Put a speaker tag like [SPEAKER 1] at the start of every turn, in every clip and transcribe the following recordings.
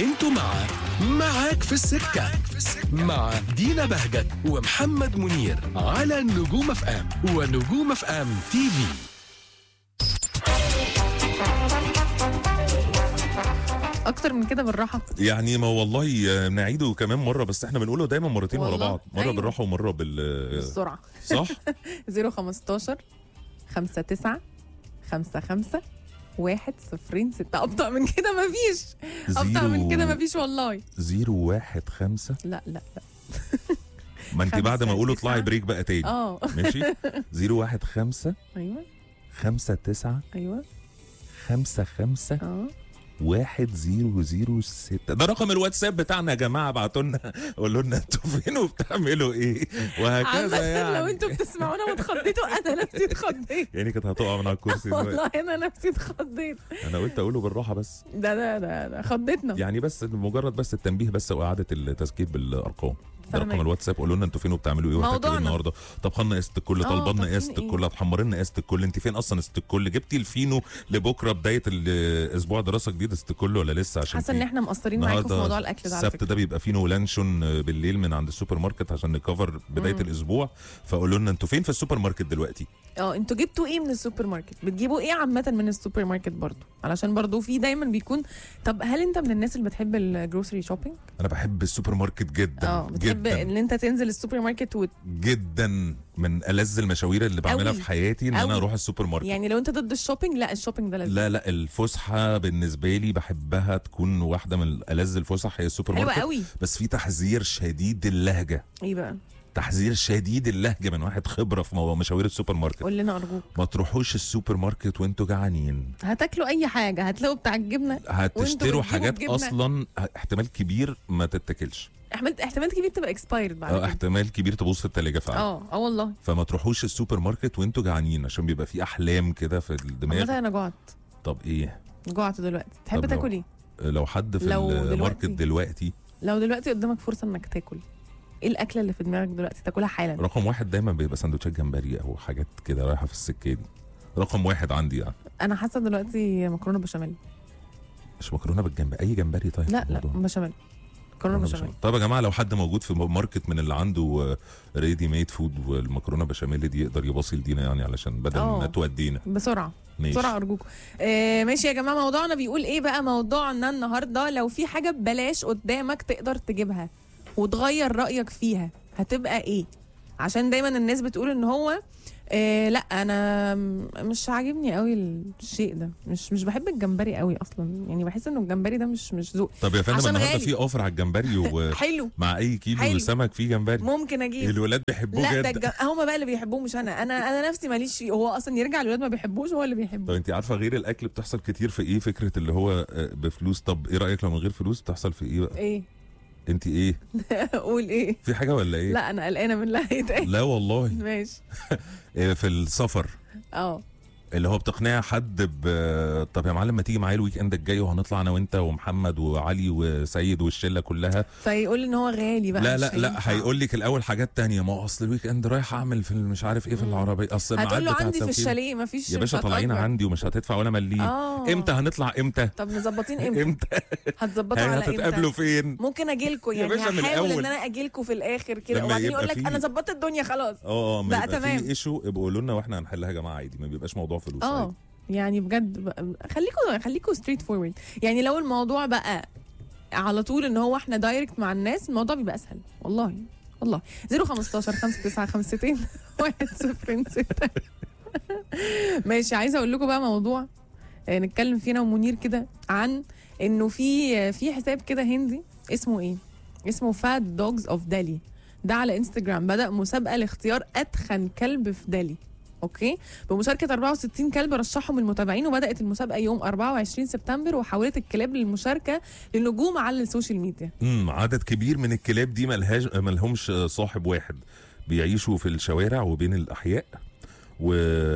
[SPEAKER 1] انتوا مع معاك في السكة مع دينا بهجت ومحمد منير على نجوم اف ام ونجوم اف ام تي في
[SPEAKER 2] اكتر من كده بالراحه
[SPEAKER 3] يعني ما والله آه، نعيده كمان مره بس احنا بنقوله دايما مرتين ورا
[SPEAKER 2] والله.
[SPEAKER 3] بعض مره
[SPEAKER 2] أيوة.
[SPEAKER 3] بالراحه ومره بال
[SPEAKER 2] بالسرعه
[SPEAKER 3] صح
[SPEAKER 2] 015 5 9 5 5 1 0 6 ابطا من كده مفيش ابطا من كده مفيش والله
[SPEAKER 3] زيرو واحد خمسة
[SPEAKER 2] لا لا لا
[SPEAKER 3] ما انت
[SPEAKER 2] خمسة
[SPEAKER 3] بعد ما اقوله
[SPEAKER 2] تسعة.
[SPEAKER 3] اطلعي بريك بقى تاني
[SPEAKER 2] اه
[SPEAKER 3] ماشي زيرو واحد خمسة
[SPEAKER 2] ايوه
[SPEAKER 3] خمسة تسعة
[SPEAKER 2] ايوه
[SPEAKER 3] خمسة خمسة
[SPEAKER 2] اه
[SPEAKER 3] واحد زيرو زيرو ستة ده رقم الواتساب بتاعنا يا جماعة ابعتوا لنا قولوا لنا انتوا فين وبتعملوا ايه وهكذا
[SPEAKER 2] عامة
[SPEAKER 3] يعني
[SPEAKER 2] لو انتوا بتسمعونا واتخضيتوا انا نفسي اتخضيت
[SPEAKER 3] يعني كانت هتقع من على الكرسي دلوقتي
[SPEAKER 2] والله انا نفسي اتخضيت
[SPEAKER 3] انا قلت اقوله بالراحة بس
[SPEAKER 2] ده ده ده, ده خضتنا
[SPEAKER 3] يعني بس مجرد بس التنبيه بس واعاده التسجيل بالارقام ده
[SPEAKER 2] فاهمك.
[SPEAKER 3] رقم الواتساب قولوا لنا انتوا فين وبتعملوا ايه وهتاكلوا ايه
[SPEAKER 2] موضوعنا.
[SPEAKER 3] النهارده طبخنا قسط الكل
[SPEAKER 2] اه،
[SPEAKER 3] طالبنا
[SPEAKER 2] طابخين
[SPEAKER 3] قسط
[SPEAKER 2] ايه؟
[SPEAKER 3] الكل هتحمر لنا قسط الكل انت فين اصلا قسط الكل جبتي الفينو لبكره بدايه الاسبوع دراسه جديد قسط الكل ولا لسه عشان
[SPEAKER 2] حاسه ان
[SPEAKER 3] في
[SPEAKER 2] احنا مقصرين معاكم في
[SPEAKER 3] النهارده
[SPEAKER 2] موضوع الاكل ده على
[SPEAKER 3] السبت
[SPEAKER 2] فكره
[SPEAKER 3] ده بيبقى فينو لانشون بالليل من عند السوبر ماركت عشان نكفر بدايه
[SPEAKER 2] مم.
[SPEAKER 3] الاسبوع فقولوا لنا انتوا فين في السوبر ماركت دلوقتي
[SPEAKER 2] اه انتوا جبتوا ايه من السوبر ماركت بتجيبوا ايه عامه من السوبر ماركت برضو علشان برضو في دايما بيكون طب هل انت من الناس اللي بتحب الجروسري شوبينج
[SPEAKER 3] انا بحب السوبر ماركت جدا
[SPEAKER 2] اه بتحب
[SPEAKER 3] جدا
[SPEAKER 2] ان انت تنزل السوبر ماركت وت...
[SPEAKER 3] جدا من ألذ المشاوير اللي بعملها
[SPEAKER 2] أوي.
[SPEAKER 3] في حياتي ان انا
[SPEAKER 2] أوي.
[SPEAKER 3] اروح السوبر ماركت
[SPEAKER 2] يعني لو انت ضد الشوبينج لا الشوبينج ده لازم
[SPEAKER 3] لا لا الفسحه بالنسبه لي بحبها تكون واحده من ألذ الفسح هي السوبر
[SPEAKER 2] حلوه
[SPEAKER 3] ماركت
[SPEAKER 2] قوي
[SPEAKER 3] بس في تحذير شديد اللهجه
[SPEAKER 2] ايه بقى
[SPEAKER 3] تحذير شديد اللهجه من واحد خبره في مو- مشاوير السوبر ماركت
[SPEAKER 2] قول لنا ارجوك
[SPEAKER 3] ما تروحوش السوبر ماركت وانتوا جعانين
[SPEAKER 2] هتاكلوا اي حاجه هتلاقوا بتاع الجبنه
[SPEAKER 3] هتشتروا
[SPEAKER 2] بتجيبوا
[SPEAKER 3] حاجات
[SPEAKER 2] الجبنة.
[SPEAKER 3] اصلا احتمال كبير ما تتاكلش
[SPEAKER 2] احتمال احتمال كبير تبقى اكسبايرد بعد
[SPEAKER 3] اه
[SPEAKER 2] كده
[SPEAKER 3] احتمال كبير تبوظ في التلاجة فعلا
[SPEAKER 2] اه اه والله
[SPEAKER 3] فما تروحوش السوبر ماركت وانتوا جعانين عشان بيبقى في احلام كده في
[SPEAKER 2] عامة
[SPEAKER 3] الدماغ
[SPEAKER 2] انا جوعت
[SPEAKER 3] طب ايه
[SPEAKER 2] جوعت دلوقتي تحب
[SPEAKER 3] طب لو-
[SPEAKER 2] تاكل ايه
[SPEAKER 3] لو حد في
[SPEAKER 2] لو
[SPEAKER 3] الماركت
[SPEAKER 2] دلوقتي-
[SPEAKER 3] دلوقتي
[SPEAKER 2] لو دلوقتي قدامك فرصه انك تاكل ايه الاكله اللي في دماغك دلوقتي تاكلها حالا
[SPEAKER 3] رقم واحد دايما بيبقى سندوتشات جمبري او حاجات كده رايحه في السكه دي رقم واحد عندي يعني
[SPEAKER 2] انا حاسه دلوقتي مكرونه بشاميل
[SPEAKER 3] مش مكرونه بالجمبري اي جمبري طيب
[SPEAKER 2] لا
[SPEAKER 3] في
[SPEAKER 2] لا
[SPEAKER 3] الموضوع.
[SPEAKER 2] بشاميل مكرونه
[SPEAKER 3] مكرونة
[SPEAKER 2] بشاميل
[SPEAKER 3] طيب يا جماعه لو حد موجود في ماركت من اللي عنده ريدي ميد فود والمكرونه بشاميل دي يقدر يباصي لدينا يعني علشان بدل
[SPEAKER 2] اه.
[SPEAKER 3] ما تودينا
[SPEAKER 2] بسرعه
[SPEAKER 3] ماشي
[SPEAKER 2] بسرعه ارجوكم آه ماشي يا جماعه موضوعنا بيقول ايه بقى موضوعنا النهارده لو في حاجه ببلاش قدامك تقدر تجيبها وتغير رايك فيها هتبقى ايه عشان دايما الناس بتقول ان هو آه لا انا م- مش عاجبني قوي الشيء ده مش مش بحب الجمبري قوي اصلا يعني بحس انه الجمبري ده مش مش ذوق
[SPEAKER 3] طب يا فندم
[SPEAKER 2] عشان
[SPEAKER 3] النهارده
[SPEAKER 2] غالي.
[SPEAKER 3] في اوفر على الجمبري ومع
[SPEAKER 2] حلو
[SPEAKER 3] اي كيلو
[SPEAKER 2] حلو.
[SPEAKER 3] سمك فيه جمبري
[SPEAKER 2] ممكن اجيب
[SPEAKER 3] الولاد بيحبوه
[SPEAKER 2] لا ده
[SPEAKER 3] جدا
[SPEAKER 2] الج... هم بقى اللي بيحبوه مش انا انا انا نفسي ماليش فيه هو اصلا يرجع الولاد ما بيحبوش هو اللي
[SPEAKER 3] طب
[SPEAKER 2] بيحبه
[SPEAKER 3] انت عارفه غير الاكل بتحصل كتير في ايه فكره اللي هو آه، بفلوس طب ايه رايك لو من غير فلوس بتحصل في ايه بقى
[SPEAKER 2] ايه
[SPEAKER 3] انت ايه
[SPEAKER 2] اقول ايه
[SPEAKER 3] في حاجه ولا ايه
[SPEAKER 2] لا انا قلقانه من اللي هيتقال
[SPEAKER 3] لا والله
[SPEAKER 2] ماشي
[SPEAKER 3] آه، في السفر
[SPEAKER 2] اه
[SPEAKER 3] اللي هو بتقنع حد ب طب يا معلم ما تيجي معايا الويك اند الجاي وهنطلع انا وانت ومحمد وعلي وسيد والشله كلها
[SPEAKER 2] فيقول ان هو غالي بقى
[SPEAKER 3] لا
[SPEAKER 2] مش
[SPEAKER 3] لا لا
[SPEAKER 2] هينفع.
[SPEAKER 3] هيقول لك الاول حاجات تانية ما هو اصل الويك اند رايح اعمل في مش عارف ايه في العربيه اصل الميعاد
[SPEAKER 2] هتقول له
[SPEAKER 3] بتاع
[SPEAKER 2] عندي في
[SPEAKER 3] التوكيل.
[SPEAKER 2] الشاليه مفيش
[SPEAKER 3] يا باشا طالعين
[SPEAKER 2] هتأجر.
[SPEAKER 3] عندي ومش هتدفع ولا مليم
[SPEAKER 2] اه
[SPEAKER 3] امتى هنطلع امتى
[SPEAKER 2] طب مظبطين امتى
[SPEAKER 3] امتى
[SPEAKER 2] هتظبطوا على
[SPEAKER 3] هتتقابلوا
[SPEAKER 2] امتى
[SPEAKER 3] فين
[SPEAKER 2] ممكن اجي لكم
[SPEAKER 3] يا
[SPEAKER 2] يعني
[SPEAKER 3] باشا من
[SPEAKER 2] هحاول
[SPEAKER 3] الأول.
[SPEAKER 2] ان انا اجي لكم في الاخر كده
[SPEAKER 3] لما
[SPEAKER 2] وبعدين
[SPEAKER 3] يبقى
[SPEAKER 2] يقول لك
[SPEAKER 3] فيه-
[SPEAKER 2] انا ظبطت الدنيا خلاص
[SPEAKER 3] اه اه ما
[SPEAKER 2] بقى
[SPEAKER 3] يبقى
[SPEAKER 2] تمام.
[SPEAKER 3] في ايشو يبقوا قولوا لنا واحنا هنحلها يا جماعه عادي ما بيبقاش موضوع فلوس
[SPEAKER 2] اه
[SPEAKER 3] عادي.
[SPEAKER 2] يعني بجد بقى- خليكوا خليكوا ستريت فورورد يعني لو الموضوع بقى على طول ان هو احنا دايركت مع الناس الموضوع بيبقى اسهل والله والله 015 5952 106 ماشي عايزه اقول لكم بقى موضوع آه، نتكلم فيه انا ومنير كده عن انه في في حساب كده هندي اسمه ايه اسمه فات دوجز اوف دالي ده على انستجرام بدا مسابقه لاختيار اتخن كلب في دالي اوكي بمشاركه 64 كلب رشحهم المتابعين وبدات المسابقه يوم 24 سبتمبر وحولت الكلاب للمشاركه للنجوم على السوشيال ميديا
[SPEAKER 3] امم عدد كبير من الكلاب دي ملهاش ملهمش صاحب واحد بيعيشوا في الشوارع وبين الاحياء و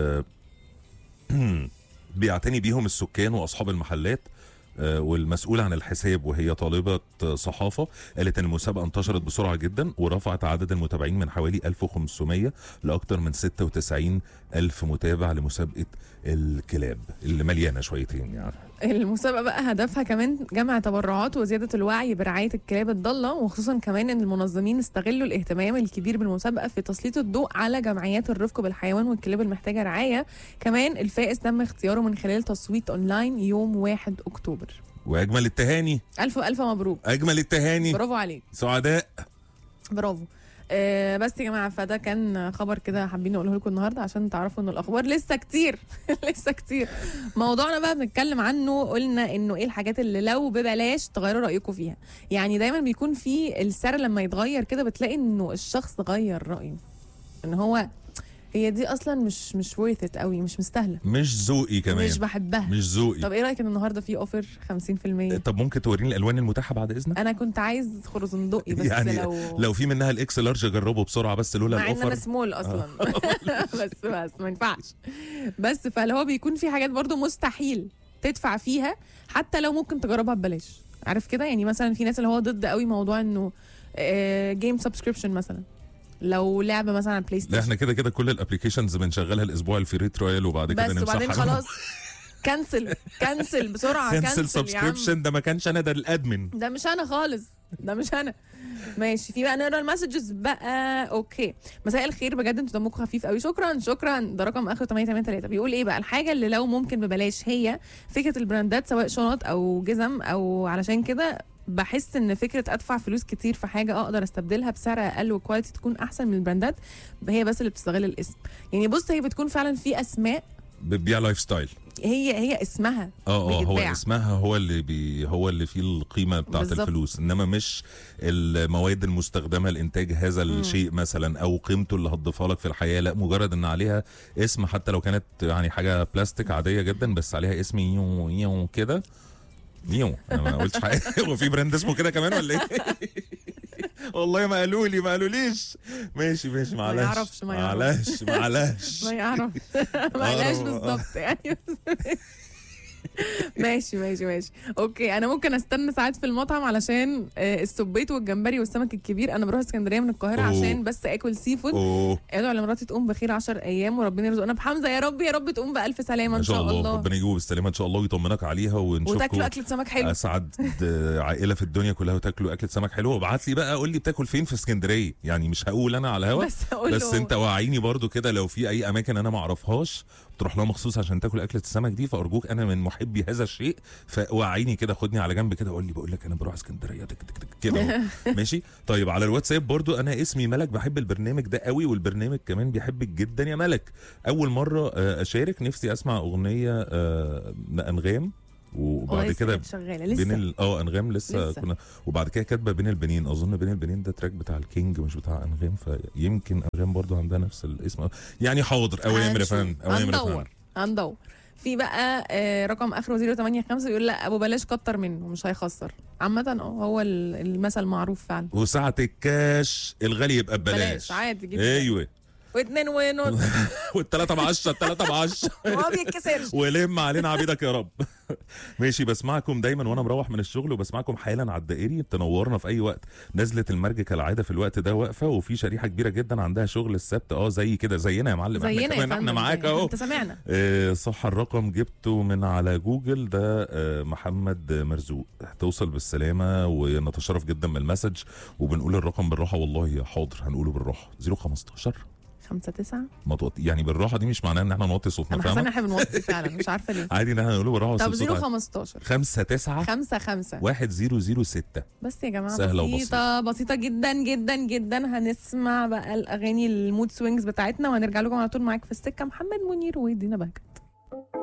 [SPEAKER 3] بيعتني بيهم السكان واصحاب المحلات آه، والمسؤول عن الحساب وهي طالبة صحافة قالت ان المسابقة انتشرت بسرعة جدا ورفعت عدد المتابعين من حوالي 1500 لأكثر من 96 ألف متابع لمسابقة الكلاب اللي مليانة شويتين يعني
[SPEAKER 2] المسابقة بقى هدفها كمان جمع تبرعات وزيادة الوعي برعاية الكلاب الضالة وخصوصا كمان ان المنظمين استغلوا الاهتمام الكبير بالمسابقة في تسليط الضوء على جمعيات الرفق بالحيوان والكلاب المحتاجة رعاية كمان الفائز تم اختياره من خلال تصويت اونلاين يوم 1 اكتوبر
[SPEAKER 3] واجمل التهاني
[SPEAKER 2] الف الف مبروك
[SPEAKER 3] اجمل التهاني
[SPEAKER 2] برافو عليك
[SPEAKER 3] سعداء
[SPEAKER 2] برافو آه بس يا جماعه فده كان خبر كده حابين نقوله لكم النهارده عشان تعرفوا ان الاخبار لسه كتير لسه كتير موضوعنا بقى بنتكلم عنه قلنا انه ايه الحاجات اللي لو ببلاش تغيروا رايكم فيها يعني دايما بيكون في السعر لما يتغير كده بتلاقي انه الشخص غير رايه ان هو هي دي اصلا مش مش worth it قوي مش مستاهله
[SPEAKER 3] مش ذوقي كمان
[SPEAKER 2] مش بحبها
[SPEAKER 3] مش ذوقي
[SPEAKER 2] طب ايه رايك ان النهارده في اوفر 50%
[SPEAKER 3] طب ممكن توريني الالوان المتاحه بعد اذنك
[SPEAKER 2] انا كنت عايز خرزندقي بس
[SPEAKER 3] يعني
[SPEAKER 2] لو
[SPEAKER 3] لو في منها الاكس لارج جربه بسرعه بس لولا
[SPEAKER 2] مع ان انا
[SPEAKER 3] الاوفر
[SPEAKER 2] سمول اصلا بس بس ما ينفعش بس فاللي هو بيكون في حاجات برضو مستحيل تدفع فيها حتى لو ممكن تجربها ببلاش عارف كده يعني مثلا في ناس اللي هو ضد قوي موضوع انه جيم سبسكريبشن مثلا لو لعبه مثلا على البلاي
[SPEAKER 3] لا
[SPEAKER 2] ستيشن
[SPEAKER 3] احنا كده كده كل الابلكيشنز بنشغلها الاسبوع الفري ترايل وبعد كده
[SPEAKER 2] بس
[SPEAKER 3] نمسحها
[SPEAKER 2] وبعدين خلاص كنسل كنسل بسرعه
[SPEAKER 3] كنسل
[SPEAKER 2] كنسل يا عم
[SPEAKER 3] سبسكريبشن ده ما كانش انا ده الادمن
[SPEAKER 2] ده مش انا خالص ده مش انا ماشي في بقى نقرا المسجز بقى اوكي مساء الخير بجد انتوا دمكم خفيف قوي شكرا شكرا ده رقم اخره 883 بيقول ايه بقى الحاجه اللي لو ممكن ببلاش هي فكره البراندات سواء شنط او جزم او علشان كده بحس ان فكره ادفع فلوس كتير في حاجه اقدر استبدلها بسعر اقل وكواليتي تكون احسن من البراندات هي بس اللي بتستغل الاسم يعني بص هي بتكون فعلا في اسماء
[SPEAKER 3] بتبيع لايف ستايل
[SPEAKER 2] هي هي اسمها
[SPEAKER 3] اه اه هو
[SPEAKER 2] بيتباع.
[SPEAKER 3] اسمها هو اللي بي هو اللي فيه القيمه بتاعت
[SPEAKER 2] بالظبط.
[SPEAKER 3] الفلوس انما مش المواد المستخدمه لانتاج هذا الشيء مثلا او قيمته اللي هتضيفها لك في الحياه لا مجرد ان عليها اسم حتى لو كانت يعني حاجه بلاستيك عاديه جدا بس عليها اسم يو يو كده يو انا ما قلتش حاجه هو في براند اسمه كده كمان ولا ايه والله ما قالوا لي ما قالوليش ماشي ماشي معلش
[SPEAKER 2] يعرفش، ما يعرفش.
[SPEAKER 3] معلش معلش
[SPEAKER 2] ما يعرف ما قالهاش
[SPEAKER 3] آه.
[SPEAKER 2] بالظبط يعني ماشي ماشي ماشي اوكي انا ممكن استنى ساعات في المطعم علشان آه، السبيط والجمبري والسمك الكبير انا بروح اسكندريه من القاهره
[SPEAKER 3] أوه.
[SPEAKER 2] عشان بس اكل سي فود
[SPEAKER 3] اوه
[SPEAKER 2] ادعوا لمراتي تقوم بخير 10 ايام وربنا يرزقنا بحمزه يا رب يا رب تقوم بالف سلامه
[SPEAKER 3] ان شاء الله ربنا يجيبه بالسلامه ان شاء الله ويطمنك عليها ونشوفكم
[SPEAKER 2] وتاكلوا اكله سمك حلو
[SPEAKER 3] اسعد عائله في الدنيا كلها وتاكلوا اكله سمك حلو وابعت لي بقى قول لي بتاكل فين في اسكندريه يعني مش هقول انا على هوا
[SPEAKER 2] بس اقول
[SPEAKER 3] بس
[SPEAKER 2] له
[SPEAKER 3] انت وعيني برضو كده لو في اي اماكن انا ما اعرفهاش تروح لها مخصوص عشان تاكل اكله السمك دي فارجوك انا من محبي هذا الشيء فوعيني كده خدني على جنب كده قول لي بقول لك انا بروح اسكندريه تك تك تك كده اهو. ماشي طيب على الواتساب برضو انا اسمي ملك بحب البرنامج ده قوي والبرنامج كمان بيحبك جدا يا ملك اول مره آه، اشارك نفسي اسمع اغنيه آه، انغام وبعد
[SPEAKER 2] والله
[SPEAKER 3] كده
[SPEAKER 2] لسه شغاله
[SPEAKER 3] بين
[SPEAKER 2] لسه
[SPEAKER 3] ال... اه انغام لسه,
[SPEAKER 2] لسه.
[SPEAKER 3] لسه كنا وبعد كده كاتبه بين البنين اظن بين البنين ده تراك بتاع الكينج مش بتاع انغام فيمكن انغام برضو عندها نفس الاسم يعني حاضر اوامر يا
[SPEAKER 2] هنشوف.
[SPEAKER 3] فندم اوامر يا فندم
[SPEAKER 2] هندور هندور في بقى آه، رقم اخره 085 بيقول لا ابو بلاش كتر منه مش هيخسر عامة اه هو ال- المثل معروف فعلا
[SPEAKER 3] وساعة الكاش الغالي يبقى ببلاش
[SPEAKER 2] بلاش عادي جدا
[SPEAKER 3] ايوه
[SPEAKER 2] واتنين ونص
[SPEAKER 3] والتلاتة بعشرة التلاتة بعشرة
[SPEAKER 2] وما بيتكسرش
[SPEAKER 3] ولم علينا عبيدك يا رب ماشي بسمعكم دايما وانا مروح من الشغل وبسمعكم حالا على الدائري تنورنا في اي وقت نزلة المرج كالعاده في الوقت ده واقفه وفي شريحه كبيره جدا عندها شغل السبت اه زي كده زينا يا معلم
[SPEAKER 2] زينا
[SPEAKER 3] احنا
[SPEAKER 2] يا
[SPEAKER 3] كمان احنا
[SPEAKER 2] فندم
[SPEAKER 3] معاك
[SPEAKER 2] زينا.
[SPEAKER 3] اهو
[SPEAKER 2] انت سامعنا
[SPEAKER 3] آه، صح الرقم جبته من على جوجل ده آه، محمد مرزوق توصل بالسلامة ونتشرف جدا من المسج وبنقول الرقم بالراحة والله حاضر هنقوله بالراحة 015
[SPEAKER 2] خمسة تسعة
[SPEAKER 3] ما توطي يعني بالراحة دي مش معناها ان احنا نوطي صوتنا
[SPEAKER 2] انا حاسة ان
[SPEAKER 3] فاهمة
[SPEAKER 2] احنا بنوطي فعلا مش عارفة ليه
[SPEAKER 3] عادي ان احنا نقوله بالراحة
[SPEAKER 2] طب
[SPEAKER 3] بس بصوت عالي.
[SPEAKER 2] 015
[SPEAKER 3] 5 9
[SPEAKER 2] خمسة خمسة
[SPEAKER 3] 1006
[SPEAKER 2] بس يا جماعة
[SPEAKER 3] سهلة
[SPEAKER 2] بسيطة بسيطة جدا جدا جدا هنسمع بقى الأغاني المود سوينجز بتاعتنا وهنرجع لكم على طول معاك في السكة محمد منير ودينا بهجت